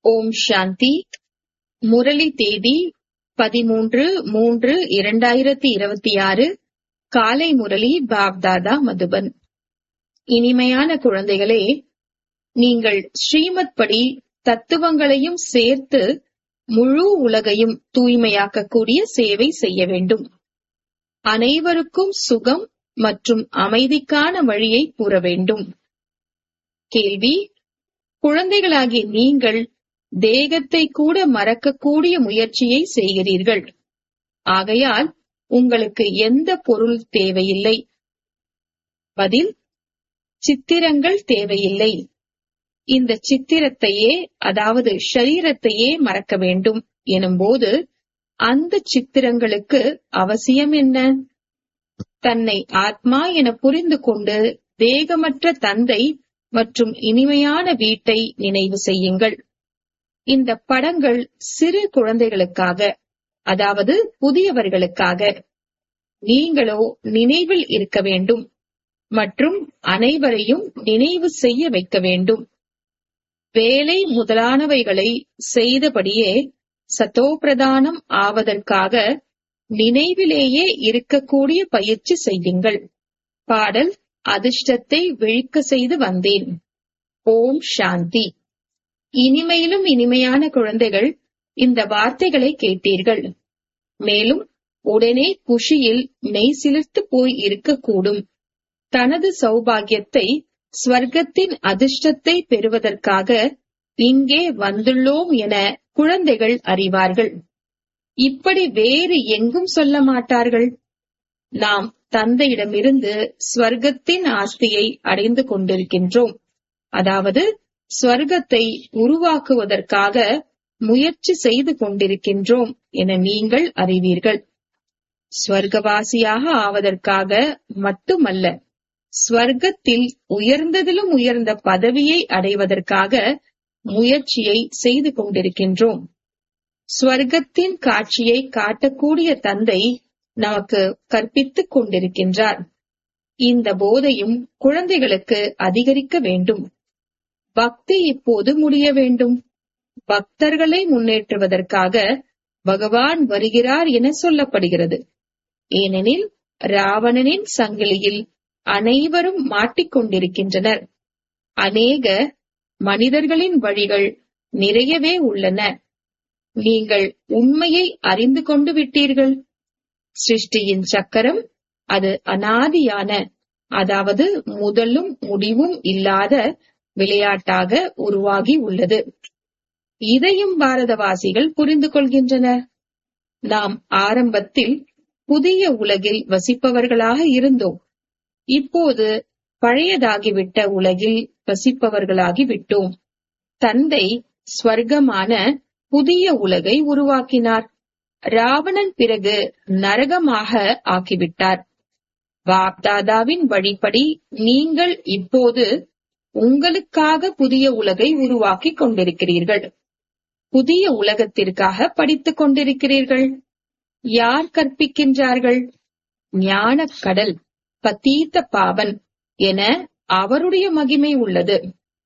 ஓம் சாந்தி முரளி தேதி பதிமூன்று மூன்று இரண்டாயிரத்தி இருபத்தி ஆறு காலை முரளி பாப்தாதா மதுபன் இனிமையான குழந்தைகளே நீங்கள் ஸ்ரீமத் படி தத்துவங்களையும் சேர்த்து முழு உலகையும் தூய்மையாக்கக்கூடிய சேவை செய்ய வேண்டும் அனைவருக்கும் சுகம் மற்றும் அமைதிக்கான வழியை கூற வேண்டும் கேள்வி குழந்தைகளாகிய நீங்கள் தேகத்தை கூட மறக்கக்கூடிய முயற்சியை செய்கிறீர்கள் ஆகையால் உங்களுக்கு எந்த பொருள் தேவையில்லை பதில் சித்திரங்கள் தேவையில்லை இந்த சித்திரத்தையே அதாவது ஷரீரத்தையே மறக்க வேண்டும் எனும்போது அந்த சித்திரங்களுக்கு அவசியம் என்ன தன்னை ஆத்மா என புரிந்து கொண்டு தேகமற்ற தந்தை மற்றும் இனிமையான வீட்டை நினைவு செய்யுங்கள் இந்த படங்கள் சிறு குழந்தைகளுக்காக அதாவது புதியவர்களுக்காக நீங்களோ நினைவில் இருக்க வேண்டும் மற்றும் அனைவரையும் நினைவு செய்ய வைக்க வேண்டும் வேலை முதலானவைகளை செய்தபடியே சத்தோப்பிரதானம் ஆவதற்காக நினைவிலேயே இருக்கக்கூடிய பயிற்சி செய்யுங்கள் பாடல் அதிர்ஷ்டத்தை விழிக்க செய்து வந்தேன் ஓம் சாந்தி இனிமையிலும் இனிமையான குழந்தைகள் இந்த வார்த்தைகளை கேட்டீர்கள் மேலும் உடனே குஷியில் மெய் சிலிர்த்து போய் இருக்கக்கூடும் தனது சௌபாகியத்தை ஸ்வர்க்கத்தின் அதிர்ஷ்டத்தை பெறுவதற்காக இங்கே வந்துள்ளோம் என குழந்தைகள் அறிவார்கள் இப்படி வேறு எங்கும் சொல்ல மாட்டார்கள் நாம் தந்தையிடமிருந்து ஸ்வர்க்கத்தின் ஆஸ்தியை அடைந்து கொண்டிருக்கின்றோம் அதாவது ஸ்வர்க்கத்தை உருவாக்குவதற்காக முயற்சி செய்து கொண்டிருக்கின்றோம் என நீங்கள் அறிவீர்கள் ஸ்வர்க்கவாசியாக ஆவதற்காக மட்டுமல்ல ஸ்வர்க்கத்தில் உயர்ந்ததிலும் உயர்ந்த பதவியை அடைவதற்காக முயற்சியை செய்து கொண்டிருக்கின்றோம் ஸ்வர்க்கத்தின் காட்சியை காட்டக்கூடிய தந்தை நமக்கு கற்பித்துக் கொண்டிருக்கின்றார் இந்த போதையும் குழந்தைகளுக்கு அதிகரிக்க வேண்டும் பக்தி இப்போது முடிய வேண்டும் பக்தர்களை முன்னேற்றுவதற்காக பகவான் வருகிறார் என சொல்லப்படுகிறது ஏனெனில் ராவணனின் சங்கிலியில் அனைவரும் மாட்டிக்கொண்டிருக்கின்றனர் அநேக மனிதர்களின் வழிகள் நிறையவே உள்ளன நீங்கள் உண்மையை அறிந்து கொண்டு விட்டீர்கள் சிருஷ்டியின் சக்கரம் அது அனாதியான அதாவது முதலும் முடிவும் இல்லாத விளையாட்டாக உருவாகி உள்ளது இதையும் பாரதவாசிகள் புரிந்து கொள்கின்றனர் நாம் ஆரம்பத்தில் புதிய உலகில் வசிப்பவர்களாக இருந்தோம் இப்போது பழையதாகிவிட்ட உலகில் வசிப்பவர்களாகி விட்டோம் தந்தை ஸ்வர்க்கமான புதிய உலகை உருவாக்கினார் ராவணன் பிறகு நரகமாக ஆக்கிவிட்டார் பாப்தாதாவின் வழிப்படி நீங்கள் இப்போது உங்களுக்காக புதிய உலகை உருவாக்கி கொண்டிருக்கிறீர்கள் புதிய உலகத்திற்காக படித்துக் கொண்டிருக்கிறீர்கள் யார் கற்பிக்கின்றார்கள் ஞான கடல் பத்தீத்த பாவன் என அவருடைய மகிமை உள்ளது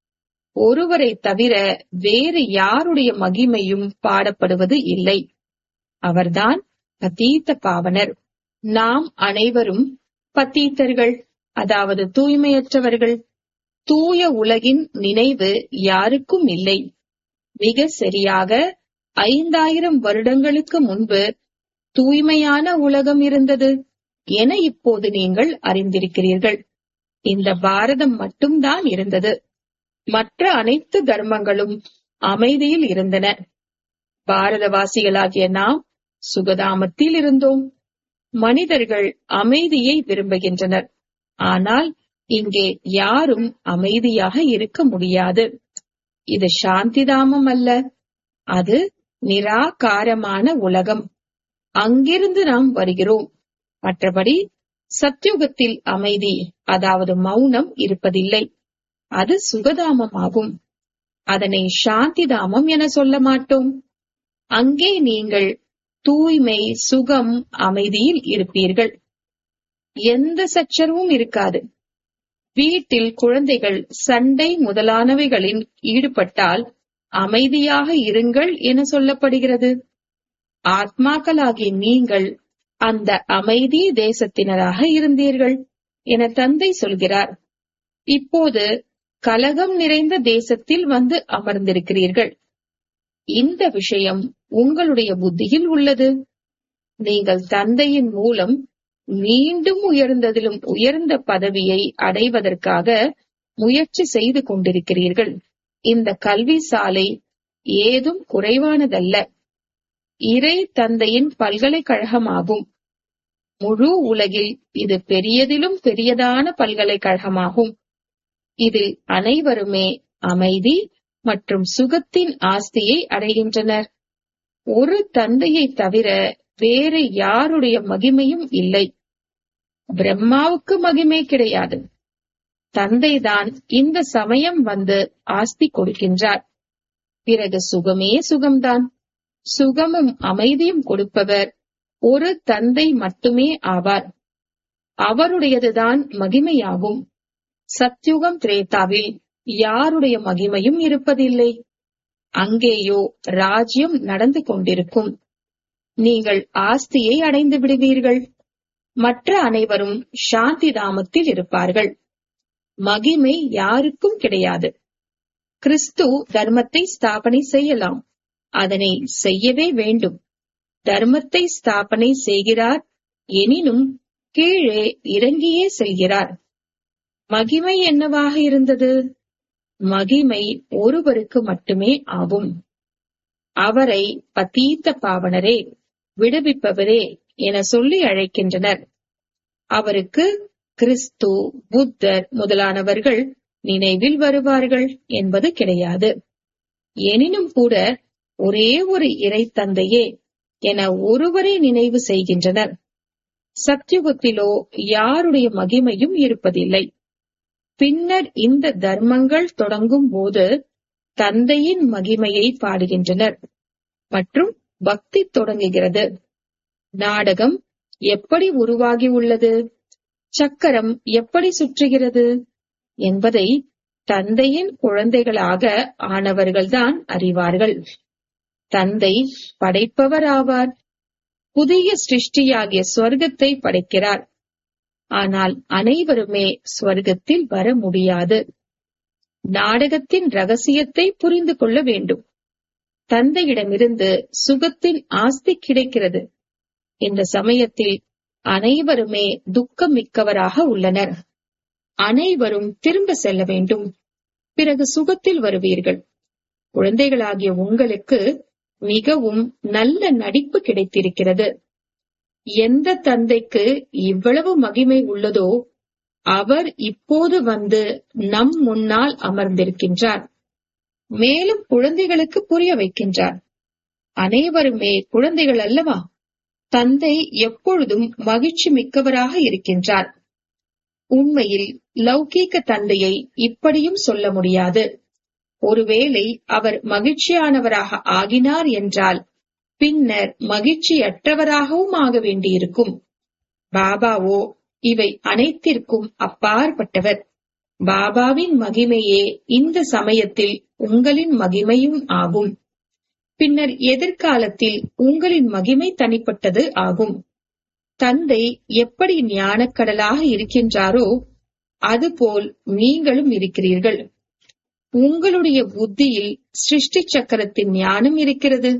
ஒருவரை தவிர வேறு யாருடைய மகிமையும் பாடப்படுவது இல்லை அவர்தான் பத்தீத்த பாவனர் நாம் அனைவரும் பத்தீத்தர்கள் அதாவது தூய்மையற்றவர்கள் தூய உலகின் நினைவு யாருக்கும் இல்லை மிக சரியாக ஐந்தாயிரம் வருடங்களுக்கு முன்பு தூய்மையான உலகம் இருந்தது என இப்போது நீங்கள் அறிந்திருக்கிறீர்கள் இந்த பாரதம் மட்டும்தான் இருந்தது மற்ற அனைத்து தர்மங்களும் அமைதியில் இருந்தன பாரதவாசிகளாகிய நாம் சுகதாமத்தில் இருந்தோம் மனிதர்கள் அமைதியை விரும்புகின்றனர் ஆனால் இங்கே யாரும் அமைதியாக இருக்க முடியாது இது சாந்திதாமம் அல்ல அது நிராகாரமான உலகம் அங்கிருந்து நாம் வருகிறோம் மற்றபடி சத்யுகத்தில் அமைதி அதாவது மௌனம் இருப்பதில்லை அது சுகதாமமாகும் அதனை சாந்திதாமம் என சொல்ல மாட்டோம் அங்கே நீங்கள் தூய்மை சுகம் அமைதியில் இருப்பீர்கள் எந்த சச்சரவும் இருக்காது வீட்டில் குழந்தைகள் சண்டை முதலானவைகளில் ஈடுபட்டால் அமைதியாக இருங்கள் என சொல்லப்படுகிறது ஆத்மாக்களாகிய நீங்கள் அந்த அமைதி தேசத்தினராக இருந்தீர்கள் என தந்தை சொல்கிறார் இப்போது கலகம் நிறைந்த தேசத்தில் வந்து அமர்ந்திருக்கிறீர்கள் இந்த விஷயம் உங்களுடைய புத்தியில் உள்ளது நீங்கள் தந்தையின் மூலம் மீண்டும் உயர்ந்ததிலும் உயர்ந்த பதவியை அடைவதற்காக முயற்சி செய்து கொண்டிருக்கிறீர்கள் இந்த கல்வி சாலை ஏதும் குறைவானதல்ல இறை தந்தையின் பல்கலைக்கழகமாகும் முழு உலகில் இது பெரியதிலும் பெரியதான பல்கலைக்கழகமாகும் இதில் அனைவருமே அமைதி மற்றும் சுகத்தின் ஆஸ்தியை அடைகின்றனர் ஒரு தந்தையை தவிர வேறு யாருடைய மகிமையும் இல்லை பிரம்மாவுக்கு மகிமை கிடையாது தந்தைதான் இந்த சமயம் வந்து ஆஸ்தி கொடுக்கின்றார் பிறகு சுகமே சுகம்தான் சுகமும் அமைதியும் கொடுப்பவர் ஒரு தந்தை மட்டுமே ஆவார் அவருடையதுதான் மகிமையாகும் சத்யுகம் திரேதாவில் யாருடைய மகிமையும் இருப்பதில்லை அங்கேயோ ராஜ்யம் நடந்து கொண்டிருக்கும் நீங்கள் ஆஸ்தியை அடைந்து விடுவீர்கள் மற்ற அனைவரும் சாந்தி தாமத்தில் இருப்பார்கள் மகிமை யாருக்கும் கிடையாது கிறிஸ்து தர்மத்தை ஸ்தாபனை செய்யலாம் அதனை செய்யவே வேண்டும் தர்மத்தை ஸ்தாபனை செய்கிறார் எனினும் கீழே இறங்கியே செல்கிறார் மகிமை என்னவாக இருந்தது மகிமை ஒருவருக்கு மட்டுமே ஆகும் அவரை பதீத்த பாவனரே விடுவிப்பவரே என சொல்லி அழைக்கின்றனர் அவருக்கு கிறிஸ்து புத்தர் முதலானவர்கள் நினைவில் வருவார்கள் என்பது கிடையாது எனினும் கூட ஒரே ஒரு இறை தந்தையே என ஒருவரை நினைவு செய்கின்றனர் சத்யுகத்திலோ யாருடைய மகிமையும் இருப்பதில்லை பின்னர் இந்த தர்மங்கள் தொடங்கும் போது தந்தையின் மகிமையை பாடுகின்றனர் மற்றும் பக்தி தொடங்குகிறது நாடகம் எப்படி உருவாகி உள்ளது சக்கரம் எப்படி சுற்றுகிறது என்பதை தந்தையின் குழந்தைகளாக ஆனவர்கள்தான் அறிவார்கள் தந்தை படைப்பவர் ஆவார் புதிய சிருஷ்டியாகிய ஸ்வர்க்கத்தை படைக்கிறார் ஆனால் அனைவருமே ஸ்வர்க்கத்தில் வர முடியாது நாடகத்தின் ரகசியத்தை புரிந்து கொள்ள வேண்டும் தந்தையிடமிருந்து சுகத்தின் ஆஸ்தி கிடைக்கிறது இந்த சமயத்தில் அனைவருமே துக்கம் மிக்கவராக உள்ளனர் அனைவரும் திரும்ப செல்ல வேண்டும் பிறகு சுகத்தில் வருவீர்கள் குழந்தைகளாகிய உங்களுக்கு மிகவும் நல்ல நடிப்பு கிடைத்திருக்கிறது எந்த தந்தைக்கு இவ்வளவு மகிமை உள்ளதோ அவர் இப்போது வந்து நம் முன்னால் அமர்ந்திருக்கின்றார் மேலும் குழந்தைகளுக்கு புரிய வைக்கின்றார் அனைவருமே குழந்தைகள் அல்லவா தந்தை எப்பொழுதும் மகிழ்ச்சி மிக்கவராக இருக்கின்றார் உண்மையில் லௌகீக தந்தையை இப்படியும் சொல்ல முடியாது ஒருவேளை அவர் மகிழ்ச்சியானவராக ஆகினார் என்றால் பின்னர் மகிழ்ச்சியற்றவராகவும் ஆக வேண்டியிருக்கும் பாபாவோ இவை அனைத்திற்கும் அப்பாற்பட்டவர் பாபாவின் மகிமையே இந்த சமயத்தில் உங்களின் மகிமையும் ஆகும் பின்னர் எதிர்காலத்தில் உங்களின் மகிமை தனிப்பட்டது ஆகும் தந்தை எப்படி ஞானக்கடலாக இருக்கின்றாரோ அதுபோல் நீங்களும் இருக்கிறீர்கள் உங்களுடைய புத்தியில் சிருஷ்டி சக்கரத்தின் ஞானம் இருக்கிறது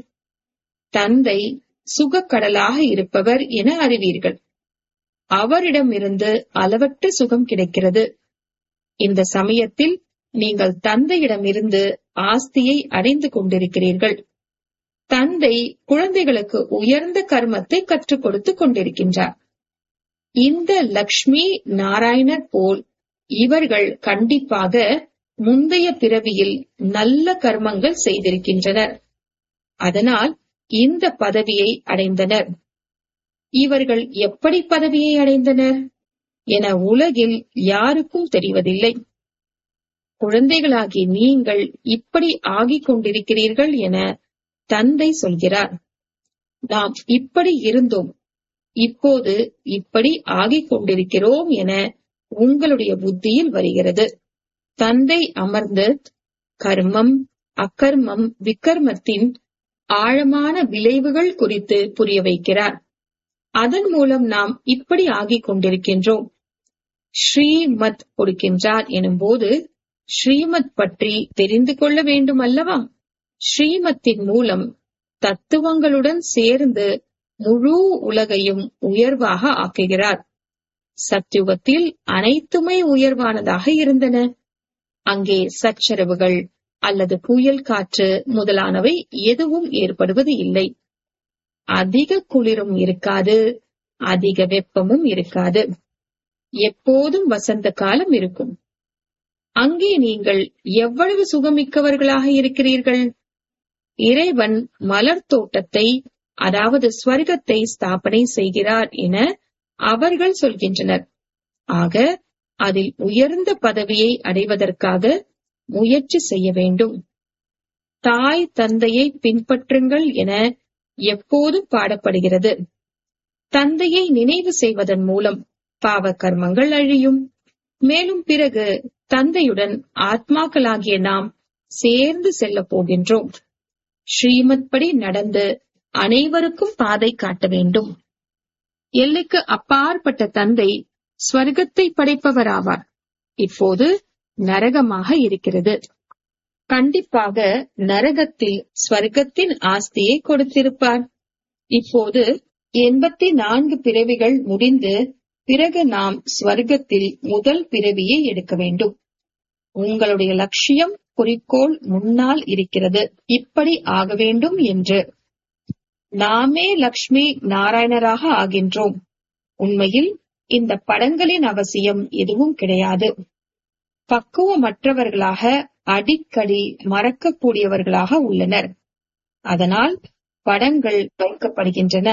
தந்தை சுகக்கடலாக இருப்பவர் என அறிவீர்கள் அவரிடமிருந்து அளவற்ற சுகம் கிடைக்கிறது இந்த சமயத்தில் நீங்கள் தந்தையிடமிருந்து ஆஸ்தியை அடைந்து கொண்டிருக்கிறீர்கள் தந்தை குழந்தைகளுக்கு உயர்ந்த கர்மத்தை கற்றுக் கொடுத்துக் கொண்டிருக்கின்றார் இந்த லக்ஷ்மி நாராயணர் போல் இவர்கள் கண்டிப்பாக முந்தைய பிறவியில் நல்ல கர்மங்கள் செய்திருக்கின்றனர் அதனால் இந்த பதவியை அடைந்தனர் இவர்கள் எப்படி பதவியை அடைந்தனர் என உலகில் யாருக்கும் தெரிவதில்லை குழந்தைகளாகி நீங்கள் இப்படி ஆகிக் கொண்டிருக்கிறீர்கள் என தந்தை சொல்கிறார் நாம் இப்படி இருந்தோம் இப்போது இப்படி ஆகிக் கொண்டிருக்கிறோம் என உங்களுடைய புத்தியில் வருகிறது தந்தை அமர்ந்து கர்மம் அக்கர்மம் விக்கர்மத்தின் ஆழமான விளைவுகள் குறித்து புரிய வைக்கிறார் அதன் மூலம் நாம் இப்படி ஆகிக் கொண்டிருக்கின்றோம் ஸ்ரீமத் கொடுக்கின்றார் எனும்போது ஸ்ரீமத் பற்றி தெரிந்து கொள்ள வேண்டும் அல்லவா ஸ்ரீமத்தின் மூலம் தத்துவங்களுடன் சேர்ந்து முழு உலகையும் உயர்வாக ஆக்குகிறார் சத்யுகத்தில் அனைத்துமே உயர்வானதாக இருந்தன அங்கே சச்சரவுகள் அல்லது புயல் காற்று முதலானவை எதுவும் ஏற்படுவது இல்லை அதிக குளிரும் இருக்காது அதிக வெப்பமும் இருக்காது எப்போதும் வசந்த காலம் இருக்கும் அங்கே நீங்கள் எவ்வளவு சுகமிக்கவர்களாக இருக்கிறீர்கள் இறைவன் மலர் தோட்டத்தை அதாவது ஸ்வர்க்கத்தை ஸ்தாபனை செய்கிறார் என அவர்கள் சொல்கின்றனர் ஆக அதில் உயர்ந்த பதவியை அடைவதற்காக முயற்சி செய்ய வேண்டும் தாய் தந்தையை பின்பற்றுங்கள் என எப்போதும் பாடப்படுகிறது தந்தையை நினைவு செய்வதன் மூலம் பாவ கர்மங்கள் அழியும் மேலும் பிறகு தந்தையுடன் ஆத்மாக்களாகிய நாம் சேர்ந்து செல்ல போகின்றோம் ஸ்ரீமத் படி நடந்து அனைவருக்கும் பாதை காட்ட வேண்டும் எல்லைக்கு அப்பாற்பட்ட தந்தை ஸ்வர்க்கத்தை படைப்பவராவார் இப்போது நரகமாக இருக்கிறது கண்டிப்பாக நரகத்தில் ஸ்வர்க்கத்தின் ஆஸ்தியை கொடுத்திருப்பார் இப்போது எண்பத்தி நான்கு பிறவிகள் முடிந்து பிறகு நாம் ஸ்வர்க்கத்தில் முதல் பிறவியை எடுக்க வேண்டும் உங்களுடைய லட்சியம் குறிக்கோள் முன்னால் இருக்கிறது இப்படி ஆக வேண்டும் என்று நாமே லக்ஷ்மி நாராயணராக ஆகின்றோம் உண்மையில் இந்த படங்களின் அவசியம் எதுவும் கிடையாது பக்குவமற்றவர்களாக அடிக்கடி மறக்கக்கூடியவர்களாக உள்ளனர் அதனால் படங்கள் வைக்கப்படுகின்றன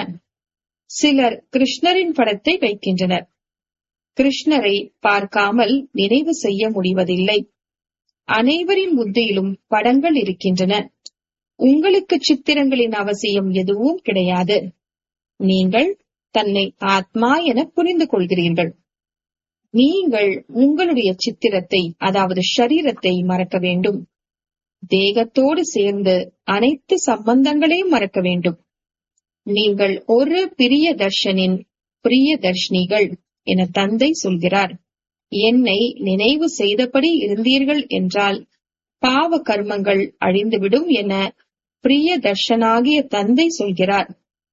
சிலர் கிருஷ்ணரின் படத்தை வைக்கின்றனர் கிருஷ்ணரை பார்க்காமல் நினைவு செய்ய முடிவதில்லை அனைவரின் புத்தியிலும் படங்கள் இருக்கின்றன உங்களுக்கு சித்திரங்களின் அவசியம் எதுவும் கிடையாது நீங்கள் தன்னை ஆத்மா என புரிந்து கொள்கிறீர்கள் நீங்கள் உங்களுடைய சித்திரத்தை அதாவது ஷரீரத்தை மறக்க வேண்டும் தேகத்தோடு சேர்ந்து அனைத்து சம்பந்தங்களையும் மறக்க வேண்டும் நீங்கள் ஒரு பிரிய தர்ஷனின் பிரிய தர்ஷினிகள் என தந்தை சொல்கிறார் என்னை நினைவு செய்தபடி இருந்தீர்கள் என்றால் பாவ கர்மங்கள் அழிந்துவிடும் என பிரிய தர்ஷனாகிய தந்தை சொல்கிறார்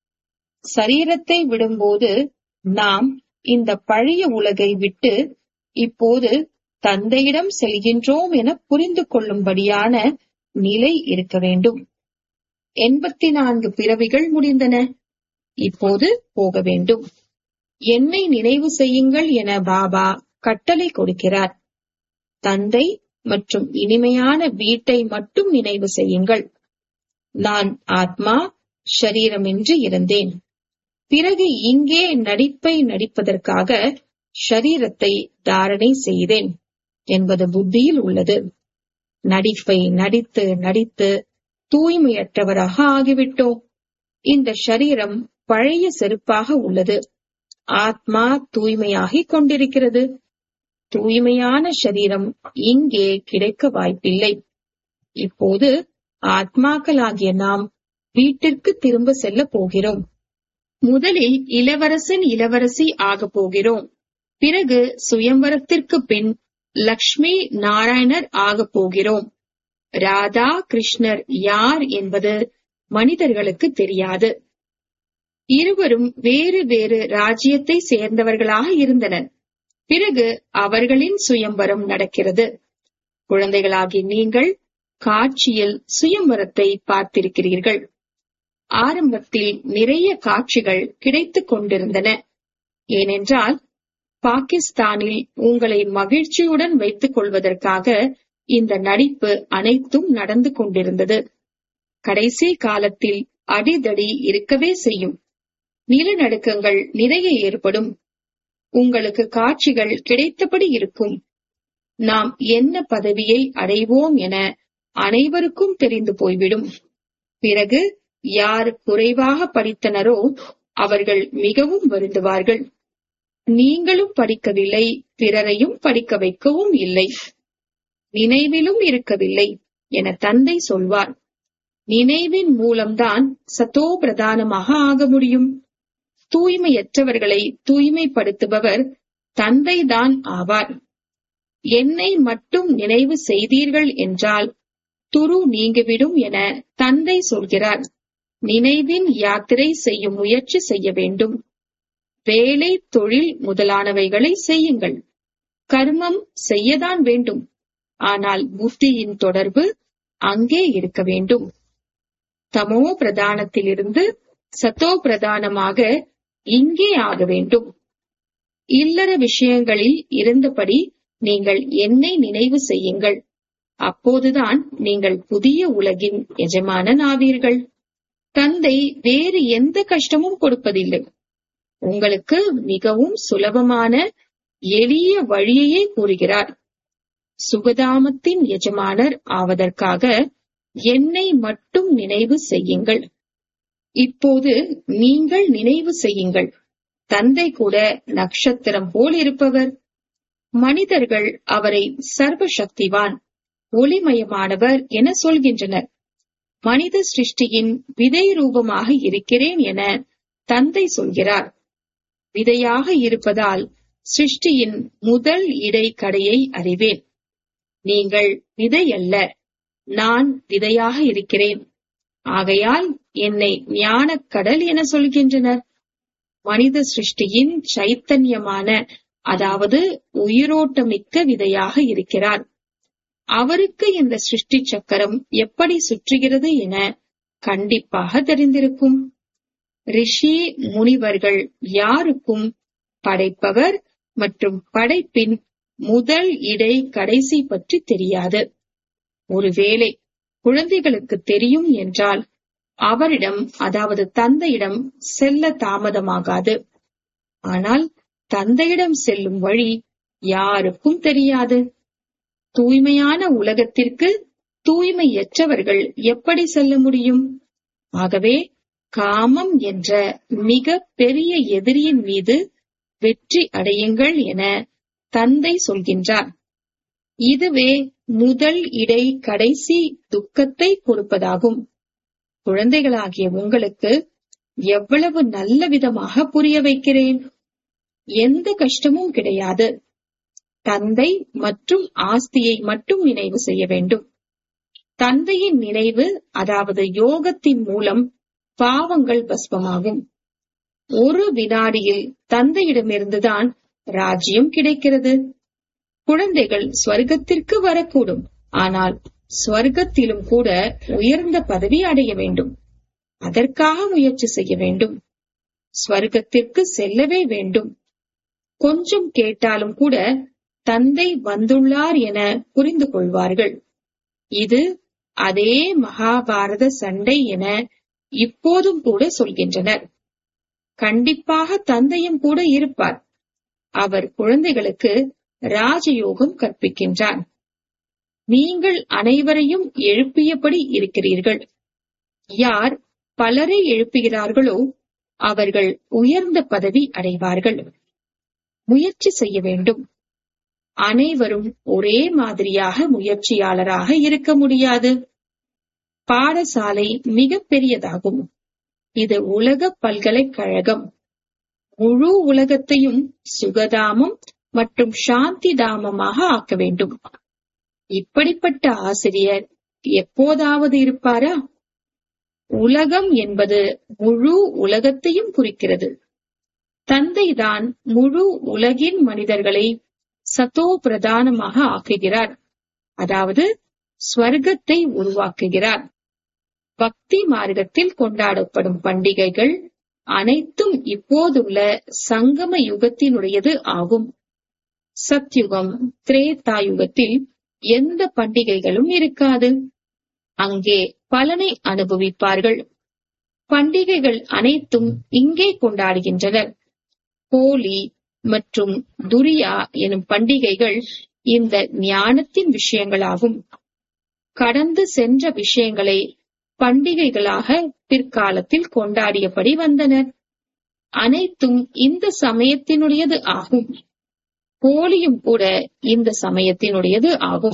சரீரத்தை விடும்போது நாம் இந்த பழைய உலகை விட்டு இப்போது தந்தையிடம் செல்கின்றோம் என புரிந்து கொள்ளும்படியான நிலை இருக்க வேண்டும் எண்பத்தி நான்கு பிறவிகள் முடிந்தன இப்போது போக வேண்டும் என்னை நினைவு செய்யுங்கள் என பாபா கட்டளை கொடுக்கிறார் தந்தை மற்றும் இனிமையான வீட்டை மட்டும் நினைவு செய்யுங்கள் நான் ஆத்மா ஷரீரமின்றி இருந்தேன் பிறகு இங்கே நடிப்பை நடிப்பதற்காக ஷரீரத்தை தாரணை செய்தேன் என்பது புத்தியில் உள்ளது நடிப்பை நடித்து நடித்து தூய்மையற்றவராக ஆகிவிட்டோம் இந்த ஷரீரம் பழைய செருப்பாக உள்ளது ஆத்மா தூய்மையாகிக் கொண்டிருக்கிறது தூய்மையான ஷரீரம் இங்கே கிடைக்க வாய்ப்பில்லை இப்போது ஆத்மாக்களாகிய நாம் வீட்டிற்கு திரும்ப செல்ல போகிறோம் முதலில் இளவரசன் இளவரசி ஆகப் போகிறோம் பிறகு சுயம்வரத்திற்கு பின் லக்ஷ்மி நாராயணர் ஆகப் போகிறோம் ராதா கிருஷ்ணர் யார் என்பது மனிதர்களுக்கு தெரியாது இருவரும் வேறு வேறு ராஜ்யத்தை சேர்ந்தவர்களாக இருந்தனர் பிறகு அவர்களின் சுயம்வரம் நடக்கிறது குழந்தைகளாகி நீங்கள் காட்சியில் சுயம்வரத்தை பார்த்திருக்கிறீர்கள் ஆரம்பத்தில் நிறைய காட்சிகள் கிடைத்துக் கொண்டிருந்தன ஏனென்றால் பாகிஸ்தானில் உங்களை மகிழ்ச்சியுடன் வைத்துக் கொள்வதற்காக இந்த நடிப்பு அனைத்தும் நடந்து கொண்டிருந்தது கடைசி காலத்தில் அடிதடி இருக்கவே செய்யும் நிலநடுக்கங்கள் நிறைய ஏற்படும் உங்களுக்கு காட்சிகள் கிடைத்தபடி இருக்கும் நாம் என்ன பதவியை அடைவோம் என அனைவருக்கும் தெரிந்து போய்விடும் பிறகு யார் குறைவாக படித்தனரோ அவர்கள் மிகவும் வருந்துவார்கள் நீங்களும் படிக்கவில்லை பிறரையும் படிக்க வைக்கவும் இல்லை நினைவிலும் இருக்கவில்லை என தந்தை சொல்வார் நினைவின் மூலம்தான் சத்தோ பிரதானமாக ஆக முடியும் தூய்மையற்றவர்களை தூய்மைப்படுத்துபவர் தந்தைதான் ஆவார் என்னை மட்டும் நினைவு செய்தீர்கள் என்றால் துரு நீங்கிவிடும் என தந்தை சொல்கிறார் நினைவின் யாத்திரை செய்யும் முயற்சி செய்ய வேண்டும் வேலை தொழில் முதலானவைகளை செய்யுங்கள் கர்மம் செய்யதான் வேண்டும் ஆனால் புத்தியின் தொடர்பு அங்கே இருக்க வேண்டும் தமோ பிரதானத்திலிருந்து சத்தோ பிரதானமாக இங்கே ஆக வேண்டும் இல்லற விஷயங்களில் இருந்தபடி நீங்கள் என்னை நினைவு செய்யுங்கள் அப்போதுதான் நீங்கள் புதிய உலகின் எஜமானன் ஆவீர்கள் தந்தை வேறு எந்த கஷ்டமும் கொடுப்பதில்லை உங்களுக்கு மிகவும் சுலபமான எளிய வழியையே கூறுகிறார் சுகதாமத்தின் எஜமானர் ஆவதற்காக என்னை மட்டும் நினைவு செய்யுங்கள் இப்போது நீங்கள் நினைவு செய்யுங்கள் தந்தை கூட நட்சத்திரம் போல் இருப்பவர் மனிதர்கள் அவரை சர்வ சக்திவான் ஒளிமயமானவர் என சொல்கின்றனர் மனித சிருஷ்டியின் விதை ரூபமாக இருக்கிறேன் என தந்தை சொல்கிறார் விதையாக இருப்பதால் சிருஷ்டியின் முதல் இடை கடையை அறிவேன் நீங்கள் விதை அல்ல நான் விதையாக இருக்கிறேன் ஆகையால் என்னை ஞானக் கடல் என சொல்கின்றனர் மனித சிருஷ்டியின் சைத்தன்யமான அதாவது உயிரோட்டமிக்க விதையாக இருக்கிறார் அவருக்கு இந்த சிருஷ்டி சக்கரம் எப்படி சுற்றுகிறது என கண்டிப்பாக தெரிந்திருக்கும் ரிஷி முனிவர்கள் யாருக்கும் படைப்பவர் மற்றும் படைப்பின் முதல் இடை கடைசி பற்றி தெரியாது ஒருவேளை குழந்தைகளுக்கு தெரியும் என்றால் அவரிடம் அதாவது தந்தையிடம் செல்ல தாமதமாகாது ஆனால் தந்தையிடம் செல்லும் வழி யாருக்கும் தெரியாது தூய்மையான உலகத்திற்கு தூய்மையற்றவர்கள் எப்படி செல்ல முடியும் ஆகவே காமம் என்ற மிக பெரிய எதிரியின் மீது வெற்றி அடையுங்கள் என தந்தை சொல்கின்றார் இதுவே முதல் இடை கடைசி துக்கத்தை கொடுப்பதாகும் குழந்தைகளாகிய உங்களுக்கு எவ்வளவு நல்ல விதமாக புரிய வைக்கிறேன் எந்த கஷ்டமும் கிடையாது தந்தை மற்றும் ஆஸ்தியை மட்டும் நினைவு செய்ய வேண்டும் தந்தையின் நினைவு அதாவது யோகத்தின் மூலம் பாவங்கள் பஸ்பமாகும் ஒரு வினாடியில் தந்தையிடமிருந்துதான் ராஜ்யம் கிடைக்கிறது குழந்தைகள் ஸ்வர்க்கத்திற்கு வரக்கூடும் ஆனால் ஸ்வர்க்கத்திலும் கூட உயர்ந்த பதவி அடைய வேண்டும் அதற்காக முயற்சி செய்ய வேண்டும் ஸ்வர்க்கத்திற்கு செல்லவே வேண்டும் கொஞ்சம் கேட்டாலும் கூட தந்தை வந்துள்ளார் என புரிந்து கொள்வார்கள் இது அதே மகாபாரத சண்டை என இப்போதும் கூட சொல்கின்றனர் கண்டிப்பாக தந்தையும் கூட இருப்பார் அவர் குழந்தைகளுக்கு ராஜயோகம் கற்பிக்கின்றார் நீங்கள் அனைவரையும் எழுப்பியபடி இருக்கிறீர்கள் யார் பலரை எழுப்புகிறார்களோ அவர்கள் உயர்ந்த பதவி அடைவார்கள் முயற்சி செய்ய வேண்டும் அனைவரும் ஒரே மாதிரியாக முயற்சியாளராக இருக்க முடியாது பாடசாலை மிக பெரியதாகும் இது உலக பல்கலைக்கழகம் முழு உலகத்தையும் சுகதாமம் மற்றும் சாந்தி தாமமாக ஆக்க வேண்டும் இப்படிப்பட்ட ஆசிரியர் எப்போதாவது இருப்பாரா உலகம் என்பது முழு உலகத்தையும் குறிக்கிறது தந்தைதான் முழு உலகின் மனிதர்களை சத்தோ பிரதானமாக ஆக்குகிறார் அதாவது ஸ்வர்க்கத்தை உருவாக்குகிறார் பக்தி மார்க்கத்தில் கொண்டாடப்படும் பண்டிகைகள் அனைத்தும் இப்போதுள்ள சங்கம யுகத்தினுடையது ஆகும் சத்யுகம் திரேதா யுகத்தில் எந்த பண்டிகைகளும் இருக்காது அங்கே பலனை அனுபவிப்பார்கள் பண்டிகைகள் அனைத்தும் இங்கே கொண்டாடுகின்றனர் ஹோலி மற்றும் துரியா எனும் பண்டிகைகள் இந்த ஞானத்தின் விஷயங்களாகும் கடந்து சென்ற விஷயங்களை பண்டிகைகளாக பிற்காலத்தில் கொண்டாடியபடி வந்தனர் அனைத்தும் இந்த சமயத்தினுடையது ஆகும் ஹோலியும் கூட இந்த சமயத்தினுடையது ஆகும்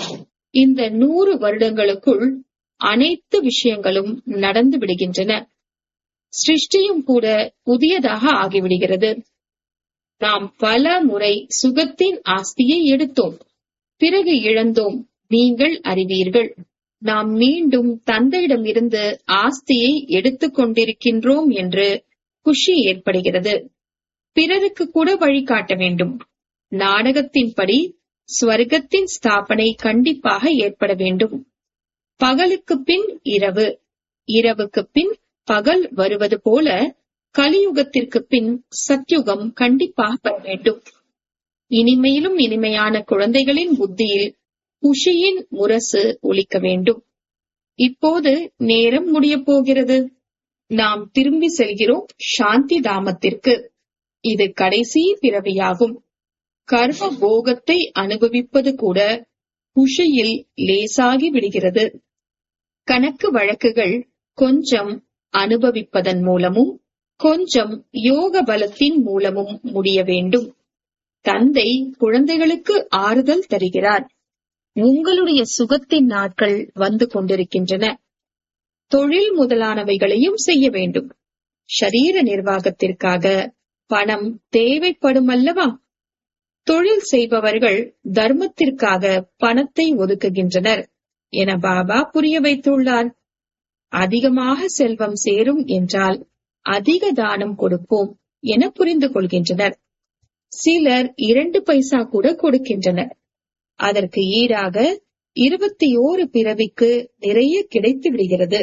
இந்த நூறு வருடங்களுக்குள் அனைத்து விஷயங்களும் நடந்து விடுகின்றன சிருஷ்டியும் கூட புதியதாக ஆகிவிடுகிறது நாம் பல முறை சுகத்தின் ஆஸ்தியை எடுத்தோம் பிறகு இழந்தோம் நீங்கள் அறிவீர்கள் நாம் மீண்டும் தந்தையிடமிருந்து ஆஸ்தியை எடுத்துக் கொண்டிருக்கின்றோம் என்று குஷி ஏற்படுகிறது பிறருக்கு கூட வழிகாட்ட வேண்டும் நாடகத்தின்படி ஸ்வர்க்கத்தின் ஸ்தாபனை கண்டிப்பாக ஏற்பட வேண்டும் பகலுக்கு பின் இரவு இரவுக்கு பின் பகல் வருவது போல கலியுகத்திற்கு பின் சத்யுகம் கண்டிப்பாக வர வேண்டும் இனிமையிலும் இனிமையான குழந்தைகளின் புத்தியில் குஷியின் முரசு ஒலிக்க வேண்டும் இப்போது நேரம் முடியப் போகிறது நாம் திரும்பி செல்கிறோம் சாந்தி தாமத்திற்கு இது கடைசி பிறவியாகும் கர்ம போகத்தை அனுபவிப்பது கூட குஷியில் லேசாகி விடுகிறது கணக்கு வழக்குகள் கொஞ்சம் அனுபவிப்பதன் மூலமும் கொஞ்சம் யோக பலத்தின் மூலமும் முடிய வேண்டும் தந்தை குழந்தைகளுக்கு ஆறுதல் தருகிறார் உங்களுடைய சுகத்தின் நாட்கள் வந்து கொண்டிருக்கின்றன தொழில் முதலானவைகளையும் செய்ய வேண்டும் ஷரீர நிர்வாகத்திற்காக பணம் தேவைப்படும் அல்லவா தொழில் செய்பவர்கள் தர்மத்திற்காக பணத்தை ஒதுக்குகின்றனர் என பாபா புரிய வைத்துள்ளார் அதிகமாக செல்வம் சேரும் என்றால் அதிக தானம் கொடுப்போம் என புரிந்து கொள்கின்றனர் சிலர் இரண்டு பைசா கூட கொடுக்கின்றனர் அதற்கு ஈடாக இருபத்தி ஓரு பிறவிக்கு நிறைய கிடைத்து விடுகிறது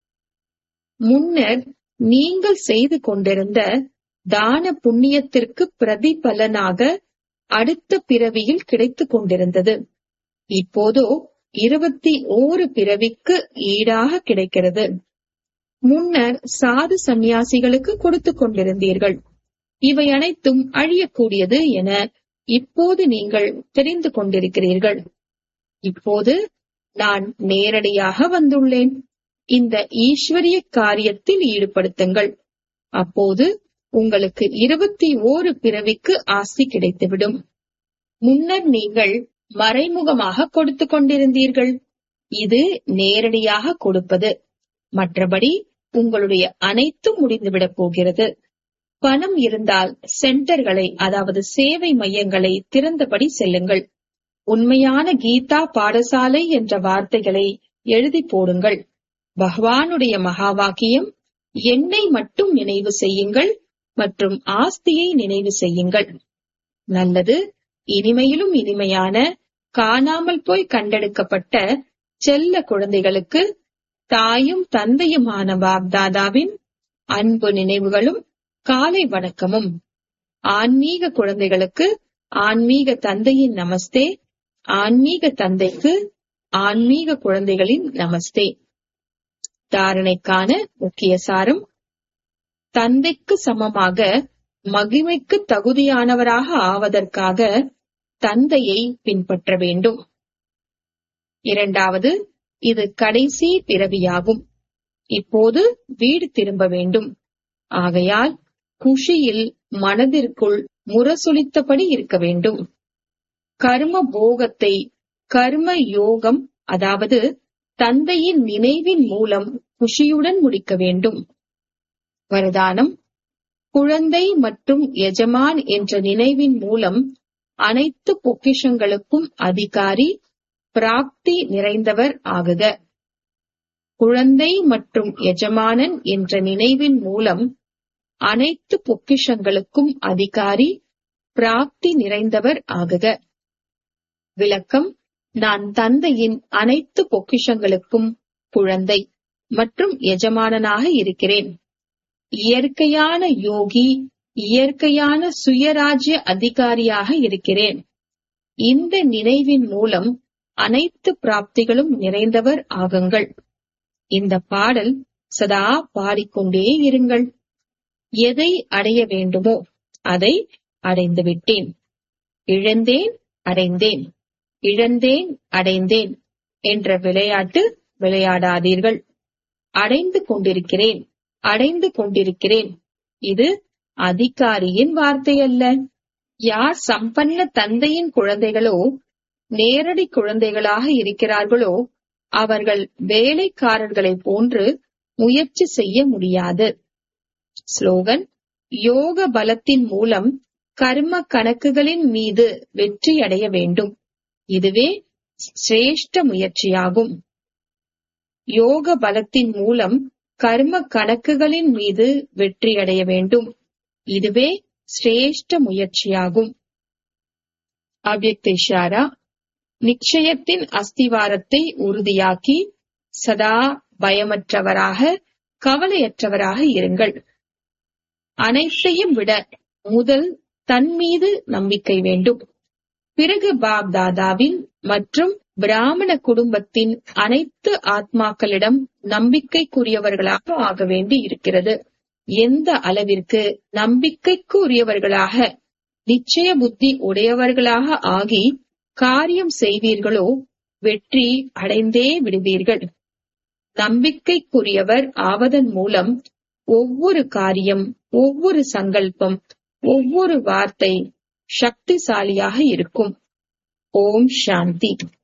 முன்னர் நீங்கள் செய்து கொண்டிருந்த தான புண்ணியத்திற்கு பிரதிபலனாக அடுத்த பிறவியில் கிடைத்துக் கொண்டிருந்தது இப்போதோ இருபத்தி ஓரு பிறவிக்கு ஈடாக கிடைக்கிறது முன்னர் சாது சந்நியாசிகளுக்கு கொடுத்துக் கொண்டிருந்தீர்கள் இவை அனைத்தும் அழியக்கூடியது என இப்போது நீங்கள் தெரிந்து கொண்டிருக்கிறீர்கள் இப்போது நான் நேரடியாக வந்துள்ளேன் இந்த ஈஸ்வரிய காரியத்தில் ஈடுபடுத்துங்கள் அப்போது உங்களுக்கு இருபத்தி ஓரு பிறவிக்கு ஆசி கிடைத்துவிடும் முன்னர் நீங்கள் மறைமுகமாக கொடுத்து கொண்டிருந்தீர்கள் இது நேரடியாக கொடுப்பது மற்றபடி உங்களுடைய அனைத்தும் முடிந்துவிடப் போகிறது பணம் இருந்தால் சென்டர்களை அதாவது சேவை மையங்களை திறந்தபடி செல்லுங்கள் உண்மையான கீதா பாடசாலை என்ற வார்த்தைகளை எழுதி போடுங்கள் பகவானுடைய மகா வாக்கியம் என்னை மட்டும் நினைவு செய்யுங்கள் மற்றும் ஆஸ்தியை நினைவு செய்யுங்கள் நல்லது இனிமையிலும் இனிமையான காணாமல் போய் கண்டெடுக்கப்பட்ட செல்ல குழந்தைகளுக்கு தாயும் தந்தையுமான பாப்தாதாவின் அன்பு நினைவுகளும் காலை வணக்கமும் ஆன்மீக குழந்தைகளுக்கு ஆன்மீக தந்தையின் நமஸ்தே ஆன்மீக தந்தைக்கு ஆன்மீக குழந்தைகளின் நமஸ்தே தாரணைக்கான முக்கிய சாரம் தந்தைக்கு சமமாக மகிமைக்கு தகுதியானவராக ஆவதற்காக தந்தையை பின்பற்ற வேண்டும் இரண்டாவது இது கடைசி பிறவியாகும் இப்போது வீடு திரும்ப வேண்டும் ஆகையால் குஷியில் மனதிற்குள் முரசொலித்தபடி இருக்க வேண்டும் கர்ம போகத்தை கர்ம யோகம் அதாவது தந்தையின் நினைவின் மூலம் குஷியுடன் முடிக்க வேண்டும் வரதானம் குழந்தை மற்றும் எஜமான் என்ற நினைவின் மூலம் அனைத்து பொக்கிஷங்களுக்கும் அதிகாரி பிராப்தி நிறைந்தவர் ஆகுக குழந்தை மற்றும் எஜமானன் என்ற நினைவின் மூலம் அனைத்து பொக்கிஷங்களுக்கும் அதிகாரி பிராப்தி நிறைந்தவர் ஆகுக விளக்கம் நான் தந்தையின் அனைத்து பொக்கிஷங்களுக்கும் குழந்தை மற்றும் எஜமானனாக இருக்கிறேன் இயற்கையான யோகி இயற்கையான சுயராஜ்ய அதிகாரியாக இருக்கிறேன் இந்த நினைவின் மூலம் அனைத்து பிராப்திகளும் நிறைந்தவர் ஆகுங்கள் இந்த பாடல் சதா பாடிக்கொண்டே இருங்கள் எதை அடைய வேண்டுமோ அதை அடைந்து விட்டேன் இழந்தேன் அடைந்தேன் இழந்தேன் அடைந்தேன் என்ற விளையாட்டு விளையாடாதீர்கள் அடைந்து கொண்டிருக்கிறேன் அடைந்து கொண்டிருக்கிறேன் இது அதிகாரியின் வார்த்தை அல்ல யார் சம்பன்ன தந்தையின் குழந்தைகளோ நேரடி குழந்தைகளாக இருக்கிறார்களோ அவர்கள் வேலைக்காரர்களைப் போன்று முயற்சி செய்ய முடியாது ஸ்லோகன் யோக பலத்தின் மூலம் கர்ம கணக்குகளின் மீது வெற்றி அடைய வேண்டும் இதுவே சிரேஷ்ட முயற்சியாகும் யோக பலத்தின் மூலம் கர்ம கணக்குகளின் மீது வெற்றி அடைய வேண்டும் இதுவே சிரேஷ்ட முயற்சியாகும் அவ்யக்த இஷாரா நிச்சயத்தின் அஸ்திவாரத்தை உறுதியாக்கி சதா பயமற்றவராக கவலையற்றவராக இருங்கள் அனைத்தையும் விட முதல் தன் மீது நம்பிக்கை வேண்டும் பிறகு பாப் தாதாவின் மற்றும் பிராமண குடும்பத்தின் அனைத்து ஆத்மாக்களிடம் நம்பிக்கைக்குரியவர்களாக ஆக வேண்டி இருக்கிறது எந்த அளவிற்கு நம்பிக்கைக்கு உரியவர்களாக நிச்சய புத்தி உடையவர்களாக ஆகி காரியம் செய்வீர்களோ வெற்றி அடைந்தே விடுவீர்கள் நம்பிக்கைக்குரியவர் ஆவதன் மூலம் ஒவ்வொரு காரியம் ஒவ்வொரு சங்கல்பம் ஒவ்வொரு வார்த்தை சக்திசாலியாக இருக்கும் ஓம் சாந்தி